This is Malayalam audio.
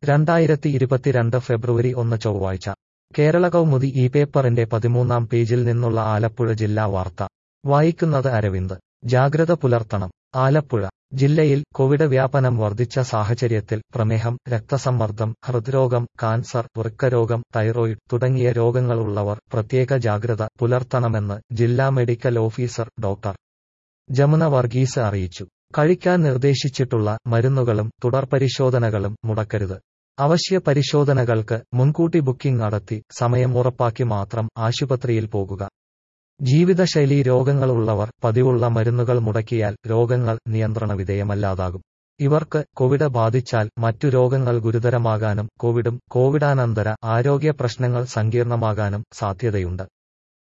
രണ്ടായിരത്തി ഇരുപത്തിരണ്ട് ഫെബ്രുവരി ഒന്ന് ചൊവ്വാഴ്ച കേരള കൗമുദി ഈ പേപ്പറിന്റെ പതിമൂന്നാം പേജിൽ നിന്നുള്ള ആലപ്പുഴ ജില്ലാ വാർത്ത വായിക്കുന്നത് അരവിന്ദ് ജാഗ്രത പുലർത്തണം ആലപ്പുഴ ജില്ലയിൽ കോവിഡ് വ്യാപനം വർദ്ധിച്ച സാഹചര്യത്തിൽ പ്രമേഹം രക്തസമ്മർദ്ദം ഹൃദ്രോഗം കാൻസർ വൃക്കരോഗം തൈറോയിഡ് തുടങ്ങിയ രോഗങ്ങളുള്ളവർ പ്രത്യേക ജാഗ്രത പുലർത്തണമെന്ന് ജില്ലാ medical officer doctor Jamuna Varghese അറിയിച്ചു കഴിക്കാൻ നിർദ്ദേശിച്ചിട്ടുള്ള മരുന്നുകളും തുടർപരിശോധനകളും മുടക്കരുത് അവശ്യ പരിശോധനകൾക്ക് മുൻകൂട്ടി ബുക്കിംഗ് നടത്തി സമയം ഉറപ്പാക്കി മാത്രം ആശുപത്രിയിൽ പോകുക ജീവിതശൈലീ രോഗങ്ങളുള്ളവർ പതിവുള്ള മരുന്നുകൾ മുടക്കിയാൽ രോഗങ്ങൾ നിയന്ത്രണ വിധേയമല്ലാതാകും ഇവർക്ക് കോവിഡ് ബാധിച്ചാൽ മറ്റു രോഗങ്ങൾ ഗുരുതരമാകാനും കോവിഡും കോവിഡാനന്തര ആരോഗ്യ പ്രശ്നങ്ങൾ സങ്കീർണമാകാനും സാധ്യതയുണ്ട്